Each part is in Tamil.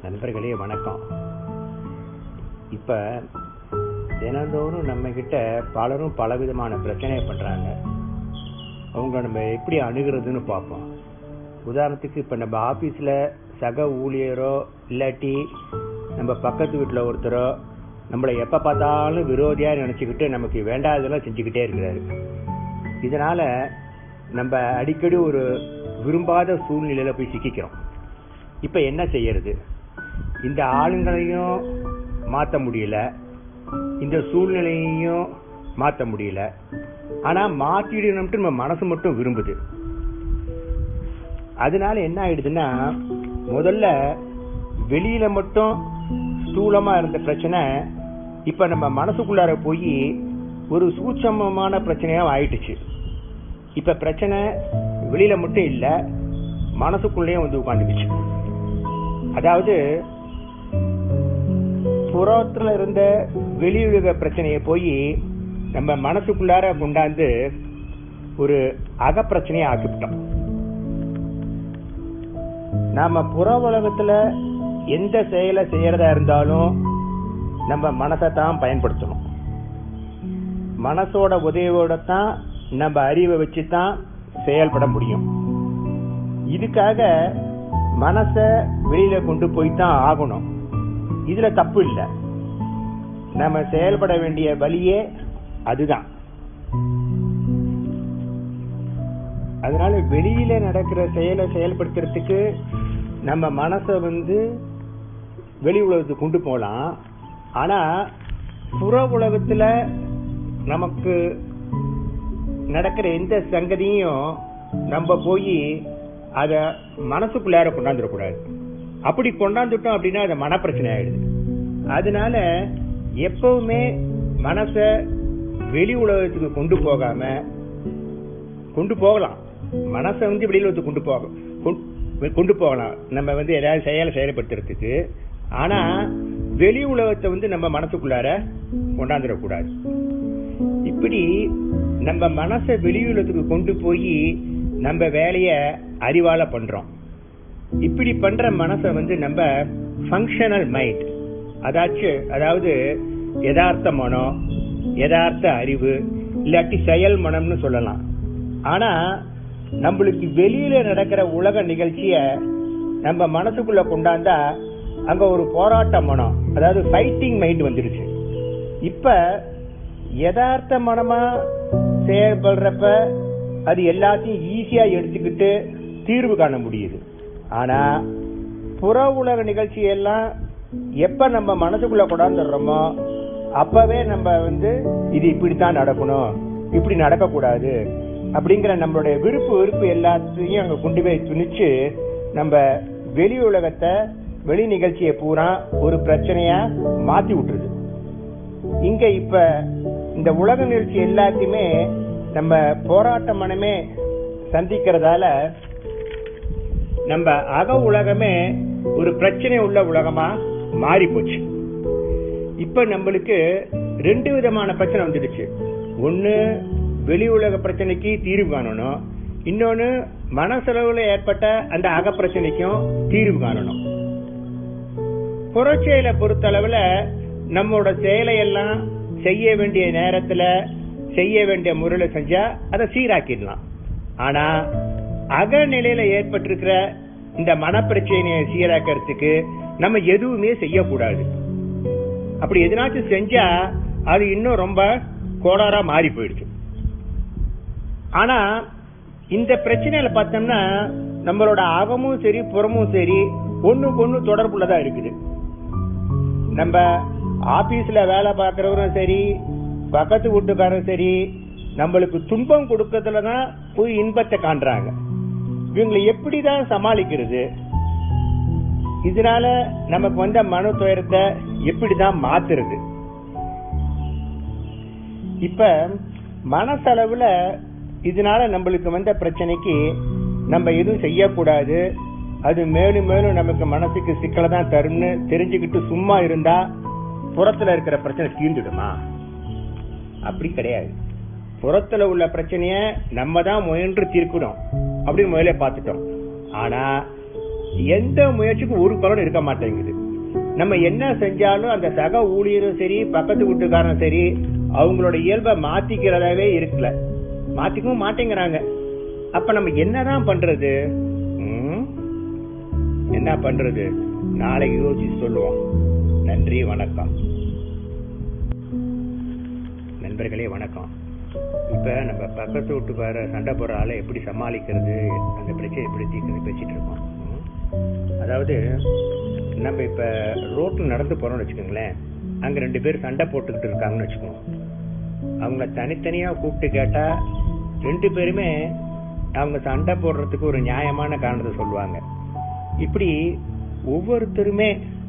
நண்பர்களே வணக்கம் இப்ப தினந்தோறும் நம்ம கிட்ட பலரும் பலவிதமான பிரச்சனையை பண்றாங்க அவங்க நம்ம எப்படி அணுகிறதுன்னு பார்ப்போம் உதாரணத்துக்கு இப்ப நம்ம ஆபீஸ்ல சக ஊழியரோ இல்லாட்டி நம்ம பக்கத்து வீட்டுல ஒருத்தரோ நம்மளை எப்ப பார்த்தாலும் விரோதியா நினைச்சுக்கிட்டு நமக்கு வேண்டாததெல்லாம் செஞ்சுக்கிட்டே இருக்கிறாரு இதனால நம்ம அடிக்கடி ஒரு விரும்பாத சூழ்நிலையில போய் சிக்கிக்கிறோம் இப்ப என்ன செய்யறது இந்த ஆளுங்களையும் மாத்த முடியல இந்த சூழ்நிலையையும் மாத்த முடியல ஆனா மாத்திடணும்ட்டு நம்ம மனசு மட்டும் விரும்புது அதனால என்ன ஆயிடுதுன்னா முதல்ல வெளியில மட்டும் ஸ்தூலமா இருந்த பிரச்சனை இப்ப நம்ம மனசுக்குள்ளார போய் ஒரு சூட்சமமான பிரச்சனையா ஆயிடுச்சு இப்ப பிரச்சனை வெளியில மட்டும் இல்ல மனசுக்குள்ளேயும் வந்து உட்காந்துக்குச்சு அதாவது புறத்துல இருந்த வெளியுலக பிரச்சனையை போய் நம்ம மனசுக்குள்ளார கொண்டாந்து ஒரு அகப்பிரச்சனையை ஆக்கிவிட்டோம் நாம புற உலகத்துல எந்த செயலை செய்யறதா இருந்தாலும் நம்ம மனசை தான் பயன்படுத்தணும் மனசோட உதவியோட தான் நம்ம அறிவை வச்சு தான் செயல்பட முடியும் இதுக்காக மனச வெளியில கொண்டு போய் தான் ஆகணும் இதுல தப்பு இல்லை நம்ம செயல்பட வேண்டிய வழியே அதுதான் அதனால வெளியில நடக்கிற செயலை செயல்படுத்துறதுக்கு நம்ம மனசை வந்து வெளி உலகத்துக்கு கொண்டு போகலாம் ஆனா புற உலகத்துல நமக்கு நடக்கிற எந்த சங்கதியும் நம்ம போய் அத மனசுக்குள்ளார கொண்டாந்துடக்கூடாது அப்படி கொண்டாந்துட்டோம் அப்படின்னா அது மனப்பிரச்சனை ஆயிடுது அதனால எப்பவுமே மனச வெளி உலகத்துக்கு கொண்டு போகாம கொண்டு போகலாம் மனசை வந்து வெளி உலகத்துக்கு கொண்டு போக கொண்டு- கொண்டு போகலாம் நம்ம வந்து ஏதாவது செயலை செயல்படுத்துறதுக்கு ஆனா வெளி உலகத்தை வந்து நம்ம மனசுக்குள்ளார கொண்டாந்துடக்கூடாது இப்படி நம்ம மனசை வெளியுலகத்துக்கு கொண்டு போய் நம்ம வேலைய அறிவால பண்றோம் இப்படி பண்ற மனசை வந்து நம்ம ஃபங்க்ஷனல் மைண்ட் அதாச்சு அதாவது யதார்த்த மனம் யதார்த்த அறிவு இல்லாட்டி செயல் மனம்னு சொல்லலாம் ஆனா நம்மளுக்கு வெளியில நடக்கிற உலக நிகழ்ச்சிய நம்ம மனசுக்குள்ள கொண்டாந்தா அங்க ஒரு போராட்ட மனம் அதாவது ஃபைட்டிங் மைண்ட் வந்துடுச்சு இப்ப யதார்த்த மனமா செயல்படுறப்ப அது எல்லாத்தையும் ஈஸியா எடுத்துக்கிட்டு தீர்வு காண முடியுது ஆனா புற உலக நிகழ்ச்சி எல்லாம் எப்ப நம்ம மனசுக்குள்ள கொண்டாந்துடுறோமோ அப்பவே நம்ம வந்து இது இப்படித்தான் நடக்கணும் இப்படி நடக்கக்கூடாது அப்படிங்கிற நம்மளுடைய விருப்பு வெறுப்பு எல்லாத்தையும் அங்க கொண்டு போய் துணிச்சு நம்ம வெளி உலகத்தை வெளி நிகழ்ச்சியை பூரா ஒரு பிரச்சனையா மாத்தி விட்டுருது இங்க இப்ப இந்த உலக நிகழ்ச்சி எல்லாத்தையுமே நம்ம போராட்ட மனமே சந்திக்கிறதால நம்ம அக உலகமே ஒரு பிரச்சனை உள்ள உலகமா மாறி போச்சு இப்ப நம்மளுக்கு ரெண்டு விதமான பிரச்சனை வந்துடுச்சு ஒண்ணு வெளி உலக பிரச்சனைக்கு தீர்வு காணணும் இன்னொன்னு மனசளவுல ஏற்பட்ட அந்த அக பிரச்சனைக்கும் தீர்வு காணணும் புறச்செயலை பொறுத்தளவுல நம்மளோட செயலை எல்லாம் செய்ய வேண்டிய நேரத்துல செய்ய வேண்டிய முறையில செஞ்சா அதை சீராக்கிடலாம் ஆனா அகநிலையில ஏற்பட்டிருக்கிற இந்த மனப்பிரச்சனையை சீராக்கிறதுக்கு நம்ம எதுவுமே செய்யக்கூடாது அப்படி எதனாச்சும் செஞ்சா அது இன்னும் ரொம்ப கோளாறா மாறி போயிடுச்சு ஆனா இந்த பிரச்சனையில பார்த்தோம்னா நம்மளோட அகமும் சரி புறமும் சரி ஒண்ணுக்கு ஒண்ணு தொடர்புள்ளதா இருக்குது நம்ம ஆபீஸ்ல வேலை பார்க்கறவரும் சரி பக்கத்து வீட்டுக்காரரும் சரி நம்மளுக்கு துன்பம் கொடுக்கறதுல தான் போய் இன்பத்தை காண்றாங்க இவங்களை எப்படிதான் சமாளிக்கிறது இதனால நமக்கு வந்த மன துயரத்தை எப்படிதான் மாத்துறது இப்ப மனசளவுல இதனால நம்மளுக்கு வந்த பிரச்சனைக்கு நம்ம எதுவும் செய்யக்கூடாது அது மேலும் மேலும் நமக்கு மனசுக்கு சிக்கலை தான் தரும்னு தெரிஞ்சுக்கிட்டு சும்மா இருந்தா புறத்துல இருக்கிற பிரச்சனை தீர்ந்துடுமா அப்படி கிடையாது புறத்துல உள்ள பிரச்சனைய நம்ம தான் முயன்று தீர்க்கணும் அப்படின்னு முதல்ல பார்த்துட்டோம் ஆனா எந்த முயற்சிக்கும் ஒரு பலன் இருக்க மாட்டேங்குது நம்ம என்ன செஞ்சாலும் அந்த சக ஊழியரும் சரி பக்கத்து வீட்டுக்காரனும் சரி அவங்களோட இயல்பை மாத்திக்கிறதாவே இருக்கல மாத்திக்கவும் மாட்டேங்கிறாங்க அப்ப நம்ம என்னதான் பண்றது ம்? என்ன பண்றது நாளைக்கு யோசிச்சு சொல்லுவோம் நன்றி வணக்கம் நண்பர்களே வணக்கம் இப்ப நம்ம பக்கத்து வீட்டுக்கார சண்டை போடுற ஆளை எப்படி சமாளிக்கிறது அந்த பிரச்சனை எப்படி தீர்க்கிறது பேசிட்டு இருக்கோம் ம்? அதாவது நம்ம இப்ப ரோட்ல நடந்து போறோம்னு வச்சுக்கோங்களேன் அங்க ரெண்டு பேர் சண்டை போட்டுக்கிட்டு இருக்காங்கன்னு வச்சுக்கோங்க அவங்கள தனித்தனியா கூப்பிட்டு கேட்டா ரெண்டு பேருமே அவங்க சண்டை போடுறதுக்கு ஒரு நியாயமான காரணத்தை சொல்லுவாங்க இப்படி ஒவ்வொருத்தருமே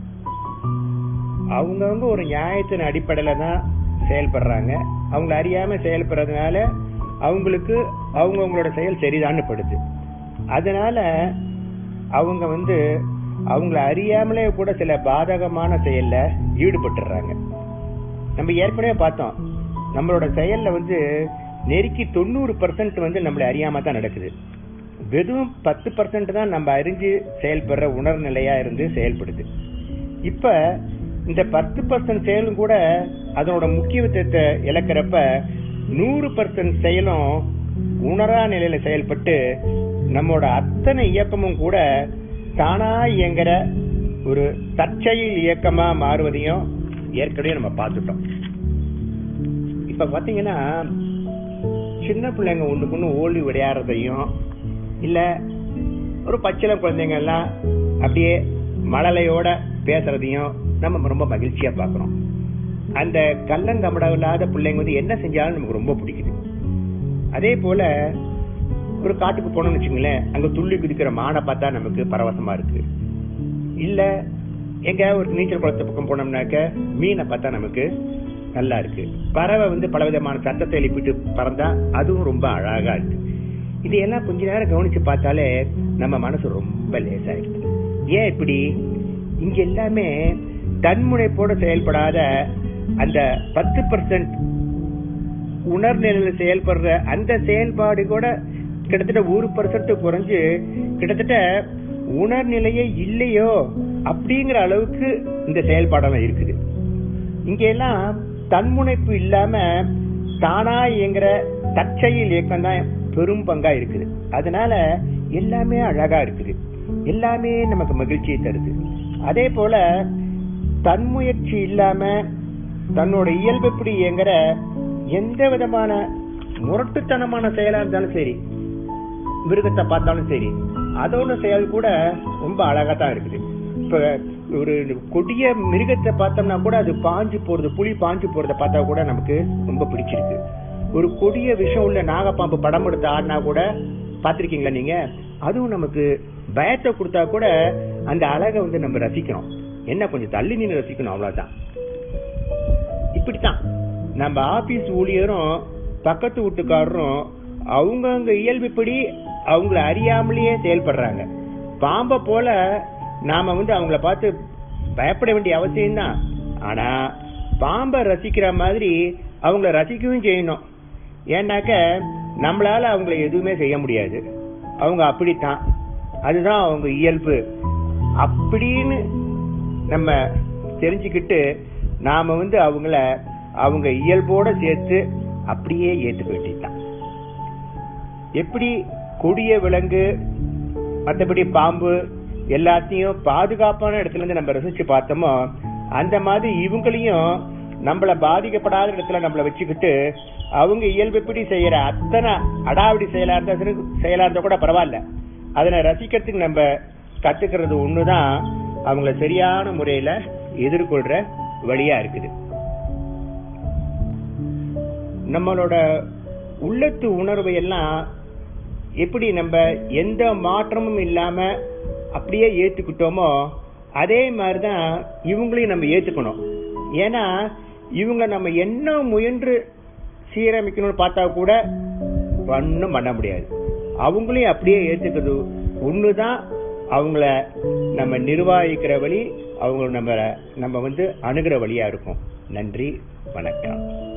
அவங்கவுங்க ஒரு நியாயத்தின் அடிப்படையில தான் செயல்படுறாங்க அவங்கள அறியாம செயல்படுறதுனால அவங்களுக்கு அவங்கவுங்களோட செயல் சரிதான்னு படுது அதனால அவங்க வந்து அவங்கள அறியாமலே கூட சில பாதகமான செயல்ல ஈடுபட்டுறாங்க நம்ம ஏற்கனவே பார்த்தோம் நம்மளோட செயல்ல வந்து நெருக்கி தொண்ணூறு பர்சன்ட் வந்து நம்மள அறியாம தான் நடக்குது வெறும் பத்து பர்சன்ட் தான் நம்ம அறிஞ்சு செயல்படுற உணர்நிலையா இருந்து செயல்படுது இப்ப இந்த பத்து பர்சன்ட் செயலும் கூட அதனோட முக்கியத்துவத்தை இழக்கிறப்ப நூறு பர்சன்ட் செயலும் உணரா நிலையில செயல்பட்டு நம்மோட அத்தனை இயக்கமும் கூட தானா இயங்குற ஒரு தற்செயல் இயக்கமா மாறுவதையும் ஏற்கனவே நம்ம பார்த்துட்டோம் இப்ப பாத்தீங்கன்னா சின்ன பிள்ளைங்க ஒண்ணுக்கு ஒண்ணு ஓடி விளையாடுறதையும் இல்ல ஒரு பச்சிளம் குழந்தைங்க எல்லாம் அப்படியே மழலையோட பேசுறதையும் நம்ம ரொம்ப மகிழ்ச்சியா பாக்குறோம் அந்த கள்ளங்கமட இல்லாத பிள்ளைங்க வந்து என்ன செஞ்சாலும் நமக்கு ரொம்ப பிடிக்குது அதே போல ஒரு காட்டுக்கு போனோம்னு வச்சுங்களேன் அங்க துள்ளி குதிக்கிற மானை பார்த்தா நமக்கு பரவசமா இருக்கு இல்ல எங்க ஒரு நீச்சல் குளத்து பக்கம் போனோம்னாக்க மீனை பார்த்தா நமக்கு நல்லா இருக்கு பறவை வந்து பலவிதமான சத்தத்தை எழுப்பிட்டு பறந்தா அதுவும் ரொம்ப அழகா இருக்கு இதையெல்லாம் கொஞ்ச நேரம் கவனிச்சு பார்த்தாலே நம்ம மனசு ரொம்ப லேசாயிடுது ஏன் இப்படி இங்க எல்லாமே தன்முனைப்போட செயல்படாத அந்த பத்து பர்சன்ட் உணர்நிலையில செயல்படுற அந்த செயல்பாடு கூட கிட்டத்தட்ட ஒரு பர்சன்ட் குறைஞ்சு கிட்டத்தட்ட உணர்நிலையே இல்லையோ அப்படிங்கிற அளவுக்கு இந்த செயல்பாடெல்லாம் இருக்குது இங்க எல்லாம் தன்முனைப்பு இல்லாம தானா இயங்குற தற்செயல் இயக்கம் தான் பெரும் பங்கா இருக்குது அதனால எல்லாமே அழகா இருக்குது எல்லாமே நமக்கு மகிழ்ச்சியை தருது அதே போல தன்முயற்சி இல்லாம தன்னோட இயல்பு எப்படி இயங்குற எந்த விதமான முரட்டுத்தனமான செயலா இருந்தாலும் சரி மிருகத்தை பார்த்தாலும் சரி அதோட செயல் கூட ரொம்ப அழகா தான் இருக்குது இப்ப ஒரு கொடிய மிருகத்தை பார்த்தோம்னா கூட அது பாஞ்சு போறது புலி பாஞ்சு போறத பார்த்தா கூட நமக்கு ரொம்ப பிடிச்சிருக்கு ஒரு கொடிய விஷம் உள்ள நாகப்பாம்பு படம் எடுத்து ஆடினா கூட பாத்திருக்கீங்களா நீங்க அதுவும் நமக்கு பயத்தை கொடுத்தா கூட அந்த அழகை வந்து நம்ம ரசிக்கணும் என்ன கொஞ்சம் தள்ளி நின்று ரசிக்கணும் அவ்வளவுதான் இப்படித்தான் நம்ம ஆபீஸ் ஊழியரும் பக்கத்து வீட்டுக்காரரும் அவங்கவுங்க இயல்புப்படி அவங்கள அறியாமலேயே செயல்படுறாங்க பாம்பை போல நாம வந்து அவங்கள பார்த்து பயப்பட வேண்டிய அவசியம் தான் ஆனா பாம்பை ரசிக்கிற மாதிரி அவங்கள ரசிக்கவும் செய்யணும் ஏன்னாக்க நம்மளால அவங்கள எதுவுமே செய்ய முடியாது அவங்க அப்படித்தான் அதுதான் அவங்க இயல்பு அப்படின்னு நம்ம தெரிஞ்சுக்கிட்டு நாம வந்து அவங்கள அவங்க இயல்போட சேர்த்து அப்படியே ஏத்துக்க வேண்டியதுதான் எப்படி கொடிய விலங்கு மற்றபடி பாம்பு எல்லாத்தையும் பாதுகாப்பான இடத்துல இருந்து நம்ம ரசிச்சு பார்த்தோமோ அந்த மாதிரி இவங்களையும் நம்மள பாதிக்கப்படாத இடத்துல நம்மள வச்சுக்கிட்டு அவங்க இயல்புப்படி செய்யற அத்தனை அடாவடி செயலா இருந்தா சரி, செயலா இருந்தா கூட பரவாயில்ல அதனை ரசிக்கிறதுக்கு நம்ம கத்துக்கிறது ஒண்ணுதான் அவங்கள சரியான முறையில எதிர்கொள்ற வழியா இருக்குது நம்மளோட உள்ளத்து உணர்வை எல்லாம் எப்படி நம்ம எந்த மாற்றமும் இல்லாம அப்படியே ஏத்துக்கிட்டோமோ அதே மாதிரிதான் இவங்களையும் நம்ம ஏத்துக்கணும் ஏன்னா இவங்க நம்ம என்ன முயன்று சீரமைக்கணும்னு பார்த்தா கூட ஒன்றும் பண்ண முடியாது அவங்களையும் அப்படியே ஏத்துக்கிறது ஒண்ணுதான் அவங்கள நம்ம நிர்வகிக்கிற வழி அவங்க நம்ம நம்ம வந்து அணுகிற வழியா இருக்கும் நன்றி வணக்கம்